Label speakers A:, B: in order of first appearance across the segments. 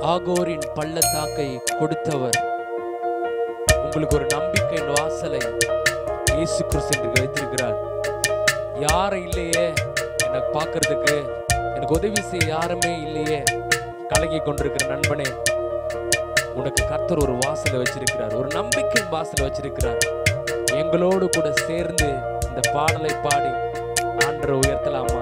A: ஆகோரின் பள்ளத்தாக்கை கொடுத்தவர் உங்களுக்கு ஒரு நம்பிக்கையின் வாசலை இயேசு கிறிஸ்து இன்றைக்கு வைத்திருக்கிறார் யாரும் இல்லையே எனக்கு பார்க்கறதுக்கு எனக்கு உதவி செய்ய யாருமே இல்லையே கலங்கி கொண்டிருக்கிற நண்பனே உனக்கு கர்த்தர் ஒரு வாசலை வச்சிருக்கிறார் ஒரு நம்பிக்கையின் வாசலை வச்சிருக்கிறார் எங்களோடு கூட சேர்ந்து இந்த பாடலை பாடி ஆண்டரை உயர்த்தலாமா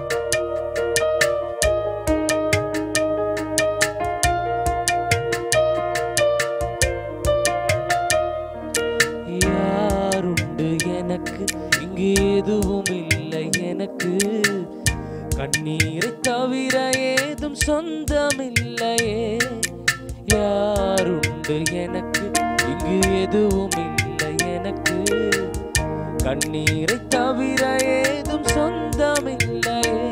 A: யாருண்டு எனக்கு இங்கு எதுவும் இல்லை எனக்கு கண்ணீரை தவிர ஏதும் சொந்தமில்லையே யாருண்டு எனக்கு இங்கு எதுவும் இல்லை எனக்கு கண்ணீரை தவிர ஏதும் சொந்தமில்லையே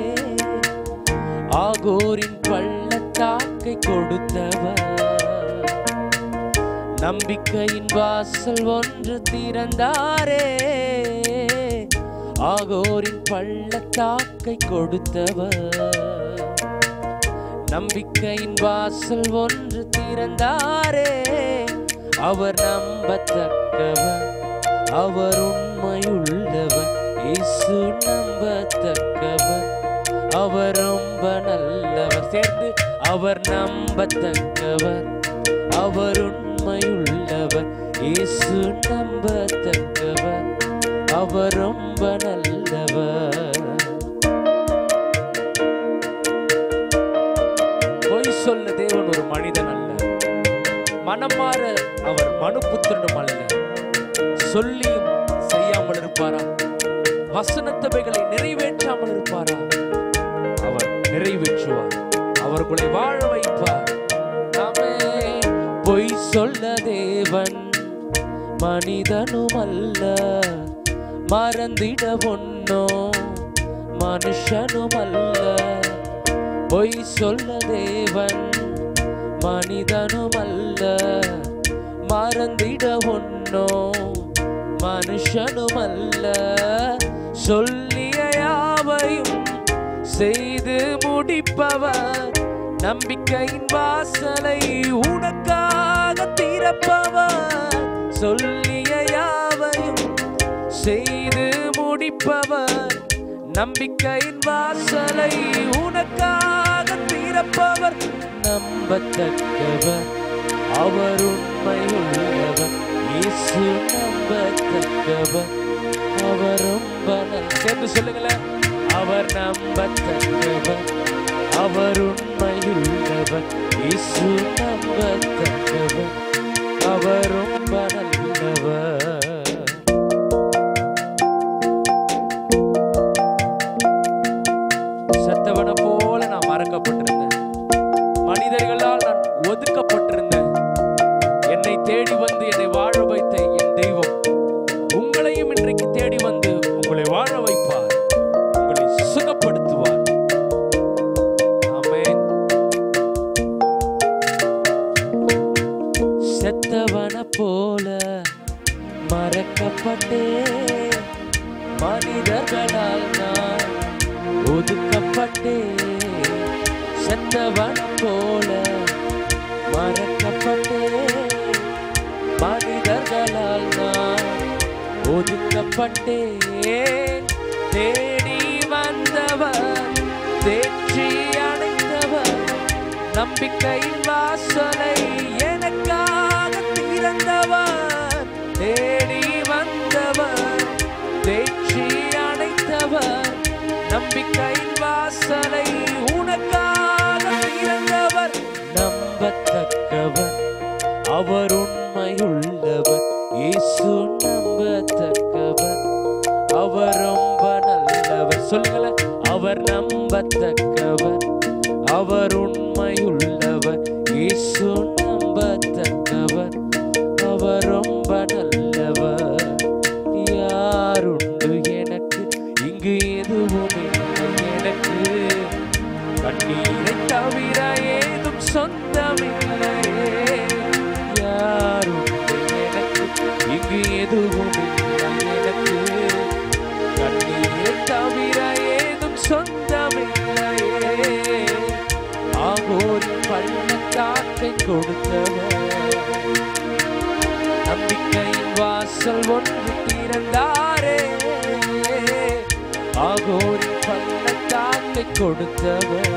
A: ஆகோரின் பள்ளத்தாக்கை கொடுத்தவர் நம்பிக்கையின் வாசல் ஒன்று திறந்தாரே ஆகோரின் பள்ளத்தாக்கை கொடுத்தவர் நம்பிக்கையின் வாசல் ஒன்று திறந்தாரே அவர் நம்பத்தக்கவர் அவர் உண்மையுள்ளவர் இயேசு நம்பத்தக்கவர் அவர் ரொம்ப நல்லவர் சேர்ந்து அவர் நம்பத்தக்கவர் அவர் உண்மையுள்ளவர் இயேசு நம்பத்தக்கவர் அவர் ரொம்ப நல்லவர் பொய் சொல்ல தேவன் ஒரு மனிதன் அல்ல மனம் மாற அவர் மனுபுத்திரனும் அல்ல சொல்லியும் செய்யாமல் இருப்பாரா வசனத்தவைகளை நிறைவேற்றாமல் இருப்பாரா அவர் நிறைவேற்றுவார் அவர்களை வாழ வைப்பார் நாமே பொய் சொல்ல தேவன் மனிதனும் அல்ல மறந்திட ஒன்னோ மனுஷனும் அல்ல பொய் சொல்ல தேவன் மனிதனும் அல்ல மறந்திட ஒன்னோ மனுஷனும் அல்ல சொல்லிய யாவையும் செய்து முடிப்பவர் நம்பிக்கையின் வாசலை உனக்காக திறப்பவர் சொல்லிய யாவையும் செய்து முடிப்பவர் நம்பிக்கையின் வாசலை உனக்காக திறப்பவர் நம்பத்தக்கவர் அவர் உண்மையுள்ளவர் இயேசு நம்பத்தக்கவர் அவர் ரொம்ப நல்ல சேர்ந்து சொல்லுங்களேன் அவர் நம்பத்தக்கவர் அவர் உண்மையுள்ளவர் இயேசு நம்பத்தக்கவர் அவர் ரொம்ப நல்லவர் செத்தவனை போல நான் மறக்கப்பட்டிருந்தேன் மனிதர்களால் நான் ஒதுக்கப்பட்டிருந்தேன் என்னை தேடி வந்து என்னை வாழ வைத்த என் தெய்வம் உங்களையும் இன்றைக்கு தேடி வந்து உங்களை வாழ வைப்பார் உங்களை சுகப்படுத்துவார் ஆமென் செத்தவன போல மறக்கப்பட்டே மனிதர்களால் நான் ஒதுக்கப்பட்டே செத்தவன போல மறக்கப்பட்டே மனிதர்களால் நான் ஒதுக்கப்பட்டேன் தேடி வந்தவர் தேற்றி அடைந்தவர் நம்பிக்கையின் வாசலை எனக்காக திறந்தவர் தேடி வந்தவர் தேற்றி அடைத்தவர் நம்பிக்கையின் வாசலை உனக்காக திறந்தவர் நம்பத்தக்கவர் அவர் உண்மையுள்ளவர் இயேசு நம்பத்தக்கவர் அவர் ரொம்ப நல்லவர் சொல்லுங்களேன் அவர் நம்பத்தக்கவர் அவர் உண்மையுள்ளவர் இயேசு நம்பத்தக்கவர் அவர் ரொம்ப நல்லவர் யாருண்டு எனக்கு இங்கு எதுவும் இல்லை எனக்கு கண்ணீரை தவிர ஏதும் சொந்தமில்லையே யாருண்டு எனக்கு இங்கு எதுவும் இல்லை எனக்கு கண்ணீரை தவிர ஏதும் சொந்தமில்லையே ஆகோரின் பள்ளத்தாக்கு கொடுத்தவர் நம்பிக்கையின் வாசல் ஒன்று திறந்தாரே ஆகோரின் பள்ளத்தாக்கை கொடுத்தவர்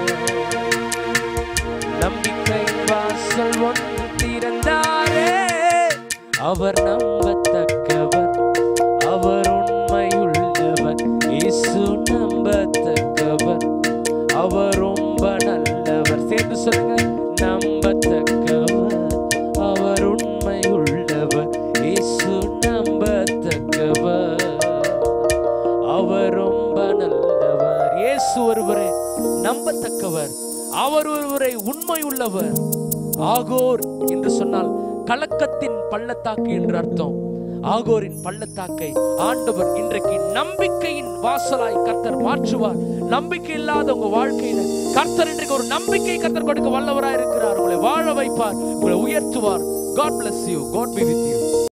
A: நம்பிக்கையின் வாசல் ஒன்று திறந்தாரே அவர் நம்பத்தக்கவர் அவர் உண்மையுள்ளவர் இயேசு நம்பத்தக்கவர் அவர் ரொம்ப நல்லவர் சேர்ந்து சொல்லுங்க நம்பத்தக்கவர் அவர் உண்மையுள்ளவர் இயேசு நம்பத்தக்கவர் அவர் ரொம்ப நல்லவர் இயேசு ஒருவரே நம்பத்தக்கவர் அவர் ஒருவரை உண்மை உள்ளவர் ஆகோர் என்று சொன்னால் கலக்கத்தின் பள்ளத்தாக்கு என்று அர்த்தம் ஆகோரின் பள்ளத்தாக்கை ஆண்டவர் இன்றைக்கு நம்பிக்கையின் வாசலாய் கர்த்தர் மாற்றுவார் நம்பிக்கை இல்லாத உங்க வாழ்க்கையில கர்த்தர் இன்றைக்கு ஒரு நம்பிக்கை கர்த்தர் கொடுக்க வல்லவராய் இருக்கிறார் உங்களை வாழ வைப்பார் உங்களை உயர்த்துவார் God bless you God be with you